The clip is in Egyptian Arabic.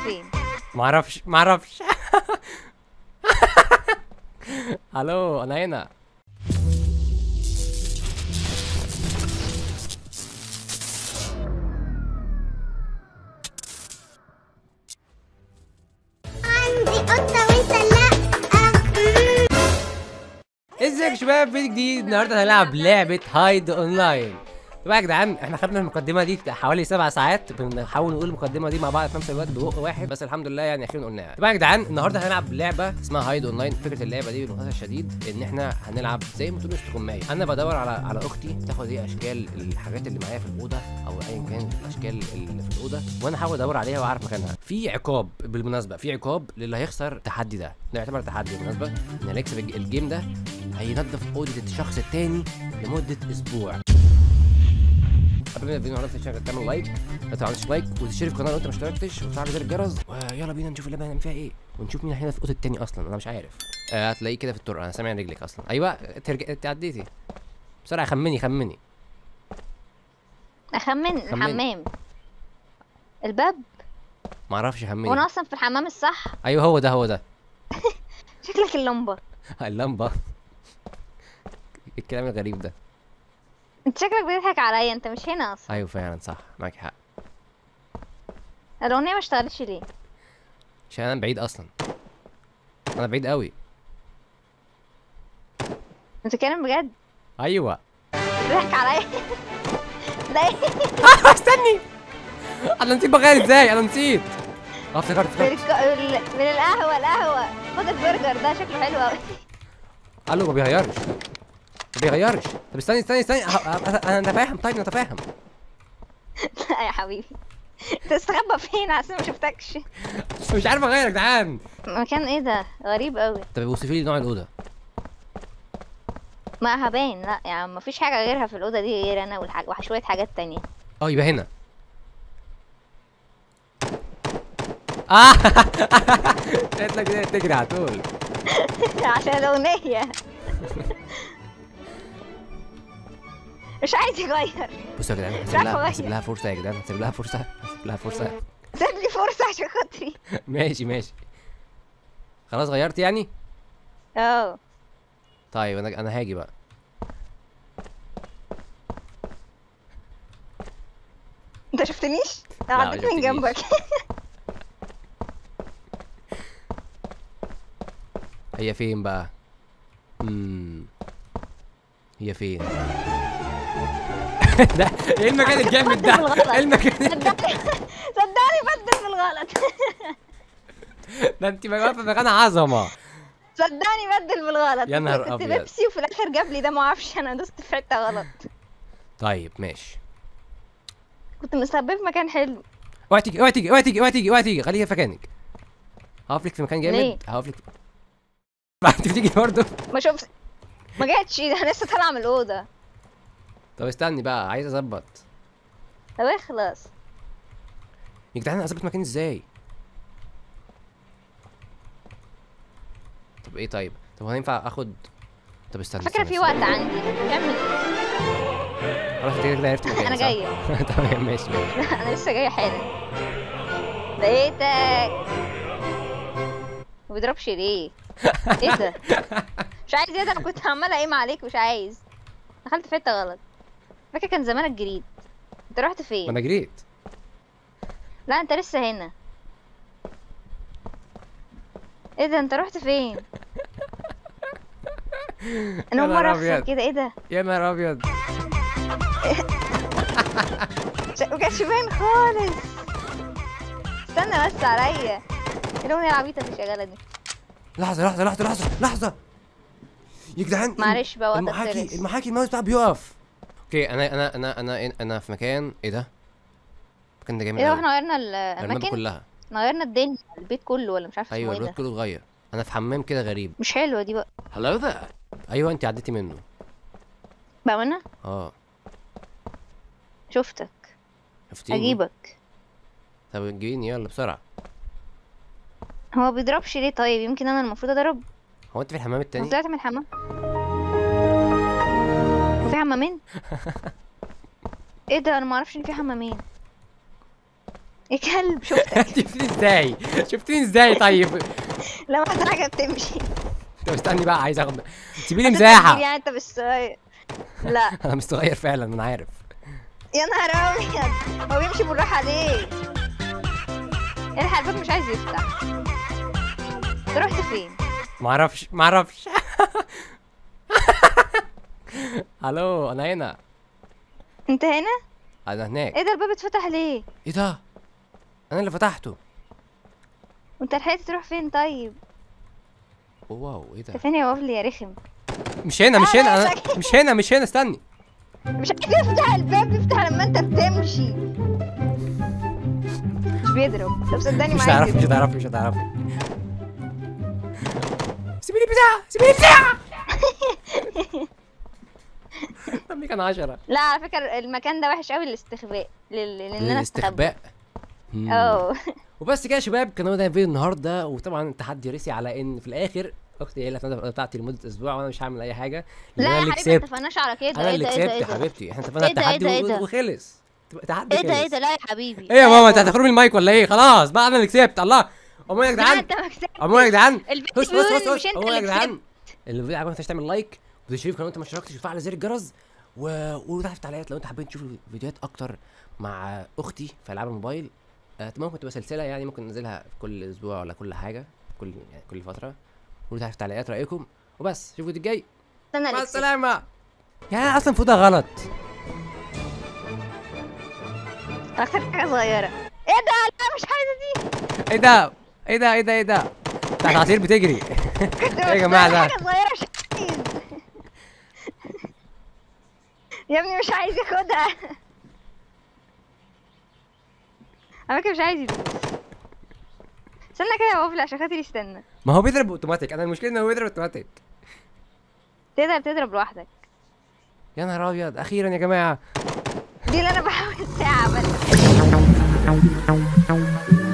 فين معرفش معرفش الو انا هنا عندي قطة وانت لا ازيك يا شباب فيديو جديد النهارده هنلعب لعبه هايد اونلاين طبعا يا جدعان احنا خدنا المقدمه دي حوالي سبع ساعات بنحاول نقول المقدمه دي مع بعض في نفس الوقت ببق واحد بس الحمد لله يعني اخيرا قلناها طبعا يا جدعان النهارده هنلعب لعبه اسمها هايد اونلاين فكره اللعبه دي ببساطه الشديد ان احنا هنلعب زي ما تقولوا استغمايه انا بدور على على اختي تاخد ايه اشكال الحاجات اللي معايا في الاوضه او ايا كان الاشكال اللي في الاوضه وانا احاول ادور عليها واعرف مكانها في عقاب بالمناسبه في عقاب للي هيخسر التحدي ده ده يعتبر تحدي بالمناسبه ان اللي يكسب الج- الجيم ده هينظف اوضه الشخص التاني لمده اسبوع قبل ما نبدا الفيديو معرفش تشترك تعمل لايك ما تعملش لايك وتشترك في القناه لو انت ما اشتركتش وتفعل زر الجرس ويلا بينا نشوف اللعبه هنعمل فيها ايه ونشوف مين هنا في اوضه التاني اصلا انا مش عارف آه، هتلاقيه كده في الطرقه انا سامع رجلك اصلا ايوه ترجع تعديتي بسرعه خمني خمني اخمن خمن. الحمام الباب ما اعرفش هو خمني انا اصلا في الحمام الصح ايوه هو ده هو ده شكلك اللمبه اللمبه الكلام الغريب ده انت شكلك بتضحك عليا انت مش هنا اصلا ايوه فعلا صح معاك حق الاغنيه ما اشتغلتش ليه عشان انا بعيد اصلا انا بعيد قوي انت بتتكلم بجد ايوه بتضحك عليا ده ايه استني انا نسيت بغير ازاي انا نسيت اه افتكرت من, افتكرت الك... من ال- من القهوه القهوه خد البرجر ده شكله حلو قوي قال ما بيغيرش ما بيغيرش طب استني استني استني ه- ه- انا نتفاهم طيب نتفاهم لا يا حبيبي انت استخبى فين عشان ما شفتكش مش عارف اغير يا جدعان مكان ايه ده غريب قوي طب اوصفي لي نوع الاوضه ما هبان لا يعني ما فيش حاجه غيرها في الاوضه دي غير انا والحاج وشويه حاجات تانية اه يبقى هنا اه قلت لك كده تجري على طول عشان الاغنيه مش عايز يغير بصوا يا جدعان هسيب عارفة لها أغير. هسيب لها فرصه يا جدعان هسيب لها فرصه هسيب لها فرصه سيب لي فرصه عشان خاطري ماشي ماشي خلاص غيرت يعني اه طيب انا انا هاجي بقى انت شفتنيش انا لا، ما عديت من شفتنيش. جنبك هي فين بقى امم هي فين ده ايه المكان الجامد ده بالغلط. ايه المكان صدقني صدقني بدل بالغلط ده انت واقفه في مكان عظمه صدقني بدل بالغلط يا نهار كنت أبيض. بيبسي وفي الاخر جاب لي ده ما اعرفش انا دوست في حته غلط طيب ماشي كنت مستخبيه في مكان حلو اوعي تيجي اوعي تيجي اوعي تيجي اوعي تيجي اوعي تيجي خليها في مكانك هقف لك في مكان ليه؟ جامد هقف لك انت بتيجي برضه ما شفت ما جاتش ده انا لسه طالعه من الاوضه طب استني بقى عايز اظبط طب اخلص يا جدعان اظبط مكاني ازاي طب ايه طيب طب هو هينفع اخد طب استنى فاكره استنى في استنى. وقت عندي كمل خلاص انت كده عرفت مكاني انا صح؟ جايه تمام ماشي ماشي لا انا لسه جايه حالا لقيتك ما بيضربش ليه ايه ده مش عايز ايه ده انا كنت عماله اقيم عليك مش عايز دخلت في حته غلط فاكر كان زمانك جريت انت رحت ما فين انا جريت لا انت لسه هنا ايه ده انت رحت فين انا اول يا نهار مره اخسر أبيض. كده ايه ده يا نهار ابيض ش- ما كانش باين خالص استنى بس عليا ايه الاغنيه العبيطه اللي شغاله دي لحظه لحظه لحظه لحظه لحظه يا جدعان معلش بقى وقت المحاكي الترس. المحاكي الماوس بتاعه بيقف اوكي انا انا انا انا انا في مكان ايه ده المكان ده جامد ايه ده أوي. واحنا غيرنا ال- الماب الاماكن كلها احنا غيرنا الدنيا البيت كله ولا مش عارفه ايوه اسمه ايه الواد ده كله اتغير انا في حمام كده غريب مش حلوه دي بقى Hello there. ايوه انت عديتي منه بأمانة اه شفتك شفتيني اجيبك طب جيني يلا بسرعه هو بيضربش ليه طيب يمكن انا المفروض اضرب هو انت في الحمام انا التاني طلعت من الحمام هو في حمامين ايه ده انا ما اعرفش ان في حمامين يا كلب شفتك شفتني ازاي شفتني ازاي طيب لما احسن حاجه بتمشي طب استني بقى عايز اخد سيبي لي أنت مساحه كبير يعني انت مش صغير لا انا مش صغير فعلا انا عارف يا نهار ابيض هو بيمشي بالراحه ليه الحق الباب مش عايز يفتح انت رحت فين ما اعرفش ما اعرفش الو انا هنا انت هنا انا هناك ايه ده الباب اتفتح ليه ايه ده انا اللي فتحته وانت لحقت تروح فين طيب واو ايه ده انت فين يا وافلي يا رخم مش هنا مش آه، هنا لا، أنا مش هنا مش هنا استني مش عايز يفتح الباب يفتح لما انت بتمشي مش بيضرب طب صدقني مش ما عايز هتعرفي مش يضرب. هتعرفي مش هتعرفي سيبي لي بتاع سيبي لي بتاع دمي كان 10 لا على فكره المكان ده وحش قوي للاستخباء لل... لان انا استخبى الاستخباء مم. اه وبس كده يا شباب كان هو ده الفيديو النهارده وطبعا التحدي رسي على ان في الاخر اختي هي اللي هتنزل القناه بتاعتي لمده اسبوع وانا مش هعمل اي حاجه لأن لا انا يا اللي حبيبي ما كسبت اتفقناش على كده انا ايه اللي ده كسبت ايه ده يا ايه ده حبيبتي احنا اتفقنا إيه ده، إيه التحدي ده، إيه و- ده؟ وخلص تحدي ايه ده ايه خلص. ده لا يا حبيبي ايه يا ماما انت هتخرجي من المايك ولا ايه خلاص بقى انا اللي كسبت الله عموما يا لا جدعان انت ما كسبتش عموما يا جدعان البنت بص بص بيقول بص إن بص مش انت عموما يا اللي جدعان اللي فيديو عجبك ما تنساش تعمل لايك وتشترك في القناه انت ما اشتركتش وتفعل زر الجرس و... وتحت في التعليقات لو انت حابين تشوفوا فيديوهات اكتر مع اختي في العاب الموبايل آه ممكن تبقى سلسله يعني ممكن ننزلها في كل اسبوع ولا كل حاجه كل يعني كل فتره قولوا تحت في التعليقات رايكم وبس شوفوا الفيديو الجاي استنى مع اللي كسبت. السلامه يعني أنا اصلا فوضى غلط انا اخترت حاجه صغيره ايه ده لا مش عايزه دي ايه ده ايه ده ايه ده ايه ده بتاعت عصير بتجري كنت ايه يا جماعه مختار ده حاجه صغيره مش عايز يا ابني مش عايز ياخدها على فكره مش عايز يدوس استنى كده يا وافل عشان خاطري استنى ما هو بيضرب اوتوماتيك انا المشكله ان هو بيضرب اوتوماتيك تقدر تضرب لوحدك يا نهار ابيض اخيرا يا جماعه دي اللي انا بحاول ساعه بس